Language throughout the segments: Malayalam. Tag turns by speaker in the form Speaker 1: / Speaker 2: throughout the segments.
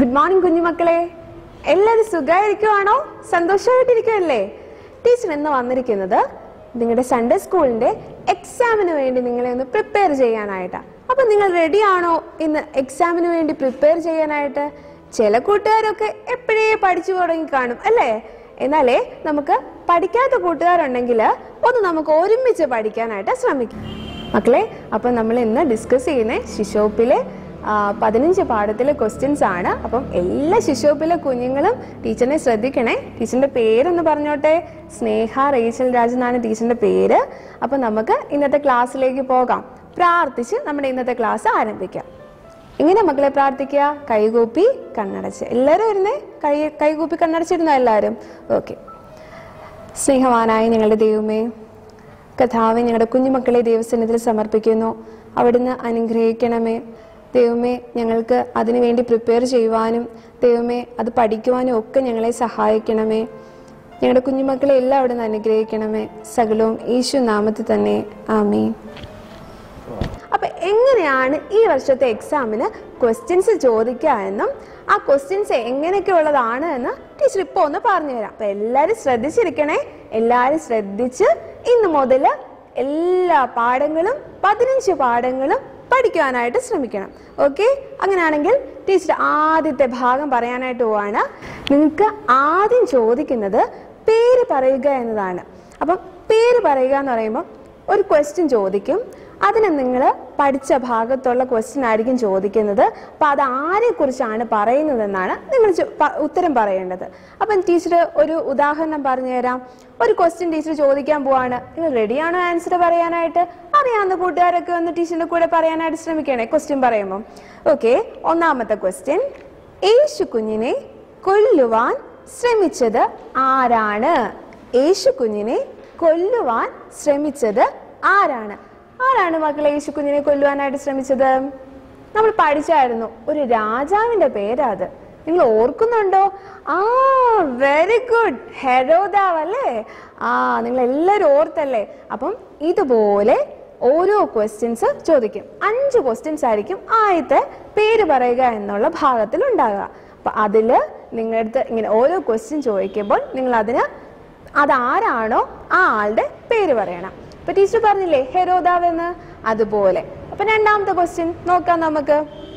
Speaker 1: ഗുഡ് മോർണിംഗ് കുഞ്ഞുമക്കളെ എല്ലാവരും സുഖമായിരിക്കുവാണോ സന്തോഷമായിട്ടിരിക്കുമല്ലേ ടീച്ചർ ഇന്ന് വന്നിരിക്കുന്നത് നിങ്ങളുടെ സൺഡേ സ്കൂളിന്റെ എക്സാമിന് വേണ്ടി നിങ്ങളെ ഒന്ന് പ്രിപ്പയർ ചെയ്യാനായിട്ടാണ് അപ്പൊ നിങ്ങൾ റെഡി ആണോ ഇന്ന് എക്സാമിന് വേണ്ടി പ്രിപ്പയർ ചെയ്യാനായിട്ട് ചില കൂട്ടുകാരൊക്കെ എപ്പോഴേ പഠിച്ചു തുടങ്ങി കാണും അല്ലേ എന്നാലേ നമുക്ക് പഠിക്കാത്ത കൂട്ടുകാരുണ്ടെങ്കിൽ ഒന്ന് നമുക്ക് ഒരുമിച്ച് പഠിക്കാനായിട്ട് ശ്രമിക്കാം മക്കളെ അപ്പം നമ്മൾ ഇന്ന് ഡിസ്കസ് ചെയ്യുന്ന ശിശോപ്പിലെ ആ, പതിനഞ്ച് പാഠത്തിലെ ക്വസ്റ്റ്യൻസ് ആണ് അപ്പം എല്ലാ ശിശോപ്പിലെ കുഞ്ഞുങ്ങളും ടീച്ചറിനെ ശ്രദ്ധിക്കണേ ടീച്ചറിന്റെ പേരൊന്ന് പറഞ്ഞോട്ടെ സ്നേഹ റേച്ചൽ രാജ് എന്നാണ് ടീച്ചറിന്റെ പേര് അപ്പം നമുക്ക് ഇന്നത്തെ ക്ലാസ്സിലേക്ക് പോകാം പ്രാർത്ഥിച്ച് നമ്മുടെ ഇന്നത്തെ ക്ലാസ് ആരംഭിക്കാം എങ്ങനെ മക്കളെ പ്രാർത്ഥിക്കുക കൈകൂപ്പി കണ്ണടച്ച് എല്ലാവരും വരുന്നേ കൈ കൈകൂപ്പി കണ്ണടച്ചിരുന്നോ എല്ലാവരും ഓക്കെ സ്നേഹവാനായ ഞങ്ങളുടെ ദൈവമേ കഥാവെ ഞങ്ങളുടെ കുഞ്ഞുമക്കളെ ദൈവസന്നിധിയിൽ സമർപ്പിക്കുന്നു അവിടുന്ന് അനുഗ്രഹിക്കണമേ ദൈവമേ ഞങ്ങൾക്ക് അതിനുവേണ്ടി പ്രിപ്പയർ ചെയ്യുവാനും ദൈവമേ അത് പഠിക്കുവാനും ഒക്കെ ഞങ്ങളെ സഹായിക്കണമേ ഞങ്ങളുടെ കുഞ്ഞുമക്കളെ എല്ലാം അവിടുന്ന് അനുഗ്രഹിക്കണമേ സകലവും യേശു നാമത്തിൽ തന്നെ ആമേ അപ്പൊ എങ്ങനെയാണ് ഈ വർഷത്തെ എക്സാമിന് ക്വസ്റ്റ്യൻസ് ചോദിക്കുക എന്നും ആ ക്വസ്റ്റ്യൻസ് എങ്ങനെയൊക്കെ ഉള്ളതാണ് എന്ന് ടീച്ചർ ഇപ്പൊ ഒന്ന് പറഞ്ഞു തരാം അപ്പൊ എല്ലാരും ശ്രദ്ധിച്ചിരിക്കണേ എല്ലാരും ശ്രദ്ധിച്ച് ഇന്ന് മുതൽ എല്ലാ പാഠങ്ങളും പതിനഞ്ച് പാഠങ്ങളും പഠിക്കുവാനായിട്ട് ശ്രമിക്കണം ഓക്കെ അങ്ങനെയാണെങ്കിൽ ടീച്ചർ ആദ്യത്തെ ഭാഗം പറയാനായിട്ട് പോവാണ് നിങ്ങൾക്ക് ആദ്യം ചോദിക്കുന്നത് പേര് പറയുക എന്നതാണ് അപ്പം പേര് പറയുക എന്ന് പറയുമ്പോൾ ഒരു ക്വസ്റ്റ്യൻ ചോദിക്കും അതിന് നിങ്ങൾ പഠിച്ച ഭാഗത്തുള്ള ക്വസ്റ്റ്യൻ ആയിരിക്കും ചോദിക്കുന്നത് അപ്പം അത് ആരെ കുറിച്ചാണ് പറയുന്നതെന്നാണ് നിങ്ങൾ ചോ- പ- ഉത്തരം പറയേണ്ടത് അപ്പം ടീച്ചർ ഒരു ഉദാഹരണം പറഞ്ഞു തരാം ഒരു ക്വസ്റ്റ്യൻ ടീച്ചർ ചോദിക്കാൻ പോവാണ് നിങ്ങൾ റെഡിയാണോ ആൻസർ പറയാനായിട്ട് അറിയാവുന്ന കൂട്ടുകാരൊക്കെ ഒന്ന് ടീച്ചറിന്റെ കൂടെ പറയാനായിട്ട് ശ്രമിക്കണേ ക്വസ്റ്റ്യൻ പറയുമ്പോൾ ഓക്കെ ഒന്നാമത്തെ ക്വസ്റ്റ്യൻ യേശു കുഞ്ഞിനെ കൊല്ലുവാൻ ശ്രമിച്ചത് ആരാണ് യേശു കുഞ്ഞിനെ കൊല്ലുവാൻ ശ്രമിച്ചത് ആരാണ് ആരാണ് മക്കളെ യേശു കുഞ്ഞിനെ കൊല്ലുവാനായിട്ട് ശ്രമിച്ചത് നമ്മൾ പഠിച്ചായിരുന്നു ഒരു രാജാവിന്റെ പേരാ അത് നിങ്ങൾ ഓർക്കുന്നുണ്ടോ ആ വെരി ഗുഡ് ഹെരോദാവ് അല്ലേ ആ നിങ്ങൾ എല്ലാവരും ഓർത്തല്ലേ അപ്പം ഇതുപോലെ ഓരോ ക്വസ്റ്റ്യൻസ് ചോദിക്കും അഞ്ച് ക്വസ്റ്റ്യൻസ് ആയിരിക്കും ആദ്യത്തെ പേര് പറയുക എന്നുള്ള ഭാഗത്തിൽ ഉണ്ടാകുക അപ്പൊ അതില് നിങ്ങളുടെ അടുത്ത് ഇങ്ങനെ ഓരോ ക്വസ്റ്റ്യൻ ചോദിക്കുമ്പോൾ നിങ്ങൾ അതിന് അതാരാണോ ആ ആളുടെ പേര് പറയണം ഇപ്പൊ ടീച്ചർ പറഞ്ഞില്ലേ ഹെരോദാവ് എന്ന് അതുപോലെ അപ്പൊ രണ്ടാമത്തെ ക്വസ്റ്റ്യൻ നോക്കാം നമുക്ക്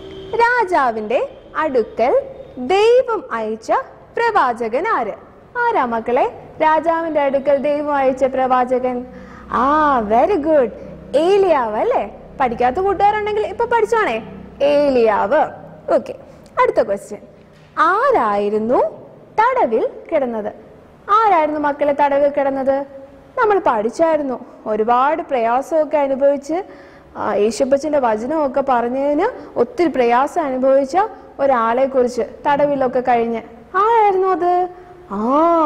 Speaker 1: രാജാവിന്റെ അടുക്കൽ ദൈവം അയച്ച പ്രവാചകൻ ആര് ആരാ മക്കളെ രാജാവിന്റെ അടുക്കൽ ദൈവം അയച്ച പ്രവാചകൻ ആ വെരി ഗുഡ് ഏലിയാവ് അല്ലേ പഠിക്കാത്ത കൂട്ടുകാരുണ്ടെങ്കിൽ ഇപ്പൊ പഠിച്ചോണേ ഏലിയാവ് ഓക്കെ അടുത്ത ക്വസ്റ്റ്യൻ ആരായിരുന്നു തടവിൽ കിടന്നത് ആരായിരുന്നു മക്കളെ തടവിൽ കിടന്നത് നമ്മൾ പഠിച്ചായിരുന്നു ഒരുപാട് പ്രയാസമൊക്കെ അനുഭവിച്ച് ആ, യേശുപ്പച്ചന്റെ വചനമൊക്കെ പറഞ്ഞതിന് ഒത്തിരി പ്രയാസം അനുഭവിച്ച ഒരാളെ കുറിച്ച് തടവിലൊക്കെ കഴിഞ്ഞ് ആരായിരുന്നു അത് ആ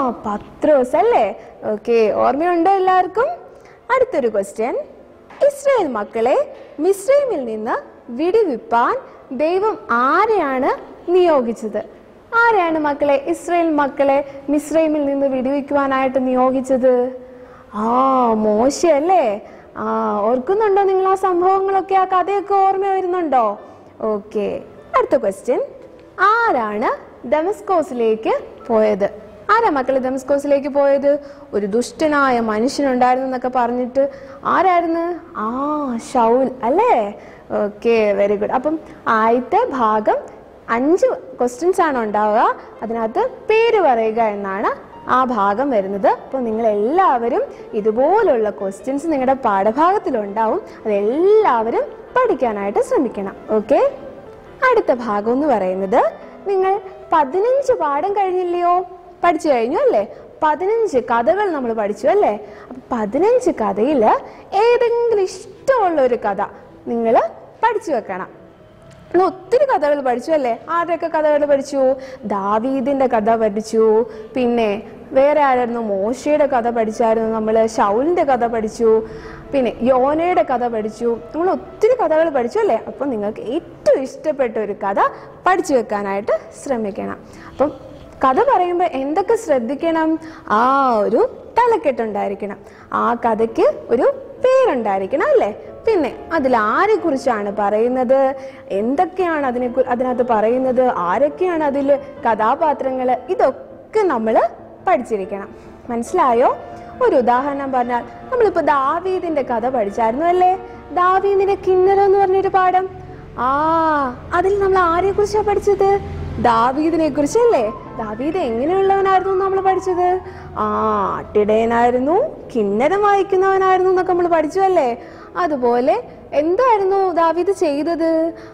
Speaker 1: പത്രോസ് അല്ലേ ഓക്കെ ഓർമ്മയുണ്ടോ എല്ലാവർക്കും അടുത്തൊരു ക്വസ്റ്റ്യൻ ഇസ്രായേൽ മക്കളെ മിസ്രൈമിൽ നിന്ന് വിടിവിപ്പാൻ ദൈവം ആരെയാണ് നിയോഗിച്ചത് ആരെയാണ് മക്കളെ ഇസ്രായേൽ മക്കളെ മിസ്രൈമിൽ നിന്ന് വിടുവിക്കുവാനായിട്ട് നിയോഗിച്ചത് ആ മോശയല്ലേ ആ ഓർക്കുന്നുണ്ടോ നിങ്ങൾ ആ സംഭവങ്ങളൊക്കെ ആ കഥയൊക്കെ ഓർമ്മ വരുന്നുണ്ടോ ഓക്കെ അടുത്ത ക്വസ്റ്റ്യൻ ആരാണ് ഡെമസ്കോസിലേക്ക് പോയത് ആരാ മക്കളെ ഡെമസ്കോസിലേക്ക് പോയത് ഒരു ദുഷ്ടനായ മനുഷ്യനുണ്ടായിരുന്നു എന്നൊക്കെ പറഞ്ഞിട്ട് ആരായിരുന്നു ആ ഷൗൽ അല്ലേ ഓക്കെ വെരി ഗുഡ് അപ്പം ആദ്യത്തെ ഭാഗം അഞ്ച് ക്വസ്റ്റ്യൻസ് ആണ് ഉണ്ടാവുക അതിനകത്ത് പേര് പറയുക എന്നാണ് ആ ഭാഗം വരുന്നത് അപ്പോൾ നിങ്ങൾ എല്ലാവരും ഇതുപോലുള്ള ക്വസ്റ്റ്യൻസ് നിങ്ങളുടെ പാഠഭാഗത്തിലുണ്ടാവും അതെല്ലാവരും പഠിക്കാനായിട്ട് ശ്രമിക്കണം ഓക്കെ അടുത്ത ഭാഗം എന്ന് പറയുന്നത് നിങ്ങൾ പതിനഞ്ച് പാഠം കഴിഞ്ഞില്ലയോ പഠിച്ചു കഴിഞ്ഞു അല്ലേ പതിനഞ്ച് കഥകൾ നമ്മൾ പഠിച്ചു അല്ലേ അപ്പൊ പതിനഞ്ച് കഥയിൽ ഏതെങ്കിലും ഇഷ്ടമുള്ള ഒരു കഥ നിങ്ങൾ പഠിച്ചു വെക്കണം നമ്മൾ ഒത്തിരി കഥകൾ പഠിച്ചു അല്ലേ ആരുടെയൊക്കെ കഥകൾ പഠിച്ചു ദാവീദിന്റെ കഥ പഠിച്ചു പിന്നെ വേറെ ആരായിരുന്നു മോശയുടെ കഥ പഠിച്ചായിരുന്നു നമ്മൾ ഷൗലിന്റെ കഥ പഠിച്ചു പിന്നെ യോനയുടെ കഥ പഠിച്ചു നമ്മൾ ഒത്തിരി കഥകൾ പഠിച്ചു അല്ലേ അപ്പം നിങ്ങൾക്ക് ഏറ്റവും ഇഷ്ടപ്പെട്ട ഒരു കഥ പഠിച്ചു വെക്കാനായിട്ട് ശ്രമിക്കണം അപ്പം കഥ പറയുമ്പോൾ എന്തൊക്കെ ശ്രദ്ധിക്കണം ആ ഒരു തലക്കെട്ടുണ്ടായിരിക്കണം ആ കഥയ്ക്ക് ഒരു പേരുണ്ടായിരിക്കണം അല്ലേ പിന്നെ അതിൽ ആരെ കുറിച്ചാണ് പറയുന്നത് എന്തൊക്കെയാണ് അതിനെ കു- അതിനകത്ത് പറയുന്നത് ആരൊക്കെയാണ് അതിൽ കഥാപാത്രങ്ങൾ ഇതൊക്കെ നമ്മൾ പഠിച്ചിരിക്കണം മനസ്സിലായോ ഒരു ഉദാഹരണം പറഞ്ഞാൽ നമ്മളിപ്പോ ദാവീദിന്റെ കഥ പഠിച്ചായിരുന്നു അല്ലേ ദാവീദിന്റെ കിന്നരം എന്ന് പറഞ്ഞൊരു പാഠം ആ അതിൽ നമ്മൾ ആരെ കുറിച്ചാ പഠിച്ചത് ദാവീദിനെ കുറിച്ചല്ലേ ദാവീദ് എങ്ങനെയുള്ളവനായിരുന്നു നമ്മൾ പഠിച്ചത് ആ ആട്ടിടയനായിരുന്നു കിന്നരം വായിക്കുന്നവനായിരുന്നു എന്നൊക്കെ നമ്മൾ പഠിച്ചു അല്ലേ അതുപോലെ എന്തായിരുന്നു ദാവീദ് ചെയ്തത്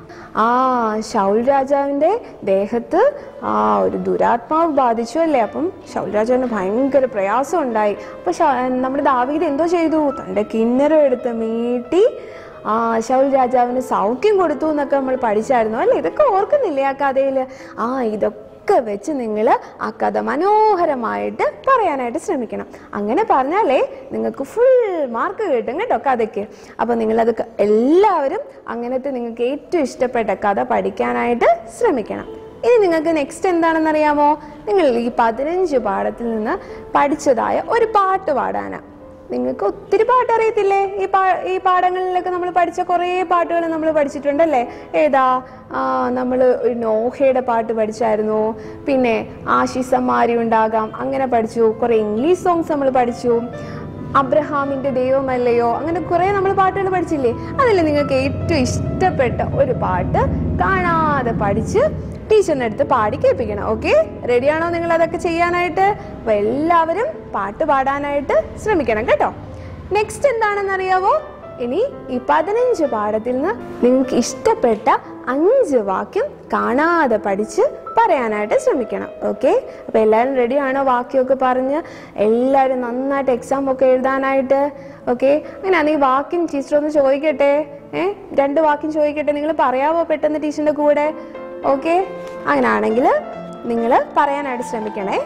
Speaker 1: ആ ശൗൽ രാജാവിന്റെ ദേഹത്ത് ആ ഒരു ദുരാത്മാവ് ബാധിച്ചു അല്ലേ അപ്പം ശൗൽ രാജാവിന് ഭയങ്കര പ്രയാസം ഉണ്ടായി അപ്പൊ ശ- നമ്മുടെ ദാവീദ് എന്തോ ചെയ്തു തന്റെ കിന്നരം എടുത്ത് മീട്ടി ആ ശൗൽ രാജാവിന് സൗഖ്യം കൊടുത്തു എന്നൊക്കെ നമ്മൾ പഠിച്ചായിരുന്നു അല്ലേ ഇതൊക്കെ ഓർക്കുന്നില്ലേ ആ കഥയിൽ ആ ഇതൊക്കെ വെച്ച് നിങ്ങൾ ആ കഥ മനോഹരമായിട്ട് പറയാനായിട്ട് ശ്രമിക്കണം അങ്ങനെ പറഞ്ഞാലേ നിങ്ങൾക്ക് ഫുൾ മാർക്ക് കിട്ടും കേട്ടോ കഥയ്ക്ക് അപ്പോൾ നിങ്ങളത് ക- എല്ലാവരും അങ്ങനത്തെ നിങ്ങൾക്ക് ഏറ്റവും ഇഷ്ടപ്പെട്ട കഥ പഠിക്കാനായിട്ട് ശ്രമിക്കണം ഇനി നിങ്ങൾക്ക് നെക്സ്റ്റ് എന്താണെന്ന് അറിയാമോ നിങ്ങൾ ഈ പതിനഞ്ച് പാഠത്തിൽ നിന്ന് പഠിച്ചതായ ഒരു പാട്ട് പാടാനാണ് നിങ്ങൾക്ക് ഒത്തിരി പാട്ട് അറിയത്തില്ലേ ഈ പാ ഈ പാഠങ്ങളിലൊക്കെ നമ്മൾ പഠിച്ച കുറേ പാട്ടുകൾ നമ്മൾ പഠിച്ചിട്ടുണ്ടല്ലേ ഏതാ നമ്മൾ നോഹയുടെ പാട്ട് പഠിച്ചായിരുന്നു പിന്നെ ആശിസമാരി ഉണ്ടാകാം അങ്ങനെ പഠിച്ചു കുറേ ഇംഗ്ലീഷ് സോങ്സ് നമ്മൾ പഠിച്ചു അബ്രഹാമിന്റെ ദൈവമല്ലയോ അങ്ങനെ കുറേ നമ്മൾ പാട്ടുകൾ പഠിച്ചില്ലേ അതിൽ നിങ്ങൾക്ക് ഏറ്റവും ഇഷ്ടപ്പെട്ട ഒരു പാട്ട് കാണാതെ പഠിച്ച് ടീച്ചറിൻ്റെ അടുത്ത് പാടി കേൾപ്പിക്കണം ഓക്കെ റെഡിയാണോ നിങ്ങൾ അതൊക്കെ ചെയ്യാനായിട്ട് അപ്പൊ എല്ലാവരും പാട്ട് പാടാനായിട്ട് ശ്രമിക്കണം കേട്ടോ നെക്സ്റ്റ് എന്താണെന്ന് അറിയാവോ ഇനി ഈ പതിനഞ്ച് പാഠത്തിൽ നിന്ന് നിങ്ങൾക്ക് ഇഷ്ടപ്പെട്ട അഞ്ച് വാക്യം കാണാതെ പഠിച്ച് പറയാനായിട്ട് ശ്രമിക്കണം ഓക്കെ അപ്പൊ എല്ലാവരും റെഡിയാണോ വാക്യമൊക്കെ പറഞ്ഞ് എല്ലാവരും നന്നായിട്ട് എക്സാം ഒക്കെ എഴുതാനായിട്ട് ഓക്കെ അങ്ങനെയാണെങ്കിൽ വാക്യം ടീച്ചർ ഒന്ന് ചോദിക്കട്ടെ ഏഹ് രണ്ട് വാക്യം ചോദിക്കട്ടെ നിങ്ങൾ പറയാവോ പെട്ടെന്ന് ടീച്ചറിന്റെ കൂടെ ഓക്കെ അങ്ങനെയാണെങ്കിൽ നിങ്ങൾ പറയാനായിട്ട് ശ്രമിക്കണേ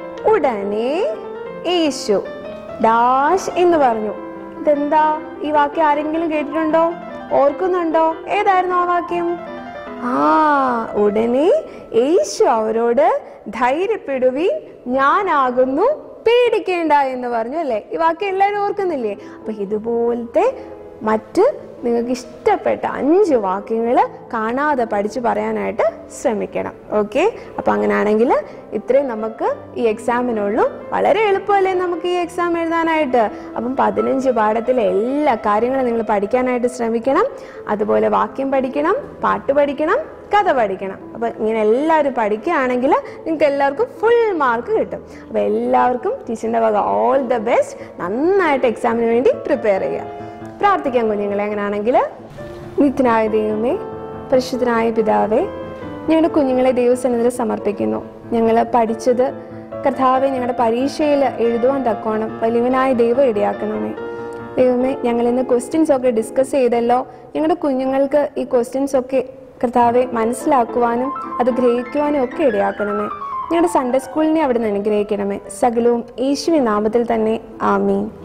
Speaker 1: ഉടനെ യേശു ഡാഷ് എന്ന് പറഞ്ഞു ഇതെന്താ ഈ വാക്യം ആരെങ്കിലും കേട്ടിട്ടുണ്ടോ ഓർക്കുന്നുണ്ടോ ഏതായിരുന്നു ആ വാക്യം ആ ഉടനെ യേശു അവരോട് ധൈര്യപ്പെടുവി ഞാനാകുന്നു പേടിക്കേണ്ട എന്ന് പറഞ്ഞു അല്ലേ ഈ വാക്യം എല്ലാവരും ഓർക്കുന്നില്ലേ അപ്പൊ ഇതുപോലത്തെ മറ്റ് നിങ്ങൾക്ക് ഇഷ്ടപ്പെട്ട അഞ്ച് വാക്യങ്ങൾ കാണാതെ പഠിച്ചു പറയാനായിട്ട് ശ്രമിക്കണം ഓക്കെ അപ്പം അങ്ങനെയാണെങ്കിൽ ഇത്രയും നമുക്ക് ഈ എക്സാമിനുള്ളൂ വളരെ എളുപ്പമല്ലേ നമുക്ക് ഈ എക്സാം എഴുതാനായിട്ട് അപ്പം പതിനഞ്ച് പാഠത്തിലെ എല്ലാ കാര്യങ്ങളും നിങ്ങൾ പഠിക്കാനായിട്ട് ശ്രമിക്കണം അതുപോലെ വാക്യം പഠിക്കണം പാട്ട് പഠിക്കണം കഥ പഠിക്കണം അപ്പം ഇങ്ങനെ എല്ലാവരും പഠിക്കുകയാണെങ്കിൽ നിങ്ങൾക്ക് എല്ലാവർക്കും ഫുൾ മാർക്ക് കിട്ടും അപ്പം എല്ലാവർക്കും ടീച്ചറിൻ്റെ വക ഓൾ ദ ബെസ്റ്റ് നന്നായിട്ട് എക്സാമിന് വേണ്ടി പ്രിപ്പയർ ചെയ്യുക പ്രാർത്ഥിക്കാം കുഞ്ഞുങ്ങളെ അങ്ങനെയാണെങ്കിൽ നിത്യനായ ദൈവമേ പരിശുദ്ധനായ പിതാവേ ഞങ്ങളുടെ കുഞ്ഞുങ്ങളെ ദൈവസന്നിധിയിൽ സമർപ്പിക്കുന്നു ഞങ്ങൾ പഠിച്ചത് കർത്താവെ ഞങ്ങളുടെ പരീക്ഷയിൽ എഴുതുവാൻ തക്കോണം വലിയവനായ ദൈവം ഇടയാക്കണമേ ദൈവമേ ഞങ്ങൾ ഇന്ന് ക്വസ്റ്റ്യൻസ് ഒക്കെ ഡിസ്കസ് ചെയ്തല്ലോ ഞങ്ങളുടെ കുഞ്ഞുങ്ങൾക്ക് ഈ ക്വസ്റ്റ്യൻസ് ഒക്കെ കർത്താവെ മനസ്സിലാക്കുവാനും അത് ഗ്രഹിക്കുവാനും ഒക്കെ ഇടയാക്കണമേ ഞങ്ങളുടെ സൺഡേ സ്കൂളിനെ അവിടെ നിന്ന് അനുഗ്രഹിക്കണമേ സകലവും യേശുവിൻ നാമത്തിൽ തന്നെ ആമീൻ